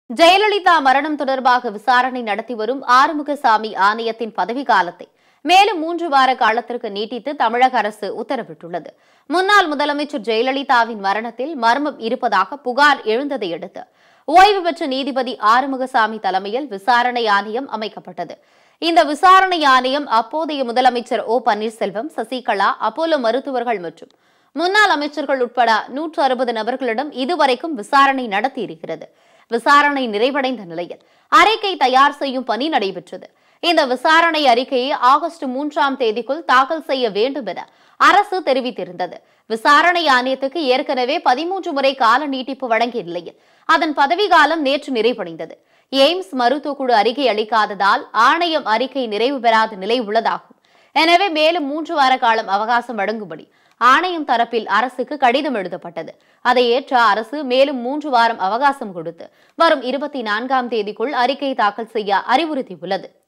ஜெயலலிதா மரணம் தொடர்பாக விசாரணை நடத்தி வரும் ஆறுமுகசாமி ஆணையத்தின் பதவி காலத்தை மேலும் மூன்று வார காலத்திற்கு நீட்டித்து தமிழக அரசு உத்தரவிட்டுள்ளது முன்னாள் முதலமைச்சர் ஜெயலலிதாவின் மரணத்தில் மர்மம் இருப்பதாக புகார் எழுந்ததை அடுத்து ஓய்வு பெற்ற நீதிபதி ஆறுமுகசாமி தலைமையில் விசாரணை ஆணையம் அமைக்கப்பட்டது இந்த விசாரணை ஆணையம் அப்போதைய முதலமைச்சர் ஓ பன்னீர்செல்வம் சசிகலா அப்போலோ மருத்துவர்கள் மற்றும் முன்னாள் அமைச்சர்கள் உட்பட நூற்று அறுபது நபர்களிடம் இதுவரைக்கும் விசாரணை நடத்தியிருக்கிறது விசாரணை நிறைவடைந்த நிலையில் அறிக்கை தயார் செய்யும் பணி நடைபெற்றது இந்த விசாரணை அறிக்கையை ஆகஸ்ட் மூன்றாம் தேதிக்குள் தாக்கல் செய்ய வேண்டும் என அரசு தெரிவித்திருந்தது விசாரணை ஆணையத்துக்கு ஏற்கனவே பதிமூன்று முறை கால நீட்டிப்பு வழங்கிய நிலையில் அதன் பதவிக்காலம் நேற்று நிறைவடைந்தது எய்ம்ஸ் மருத்துவக்குழு அறிக்கை அளிக்காததால் ஆணையம் அறிக்கை நிறைவு பெறாத நிலை உள்ளதாகும் எனவே மேலும் மூன்று வார காலம் அவகாசம் வழங்கும்படி ஆணையம் தரப்பில் அரசுக்கு கடிதம் எழுதப்பட்டது அதை ஏற்ற அரசு மேலும் மூன்று வாரம் அவகாசம் கொடுத்து வரும் இருபத்தி நான்காம் தேதிக்குள் அறிக்கை தாக்கல் செய்ய அறிவுறுத்தியுள்ளது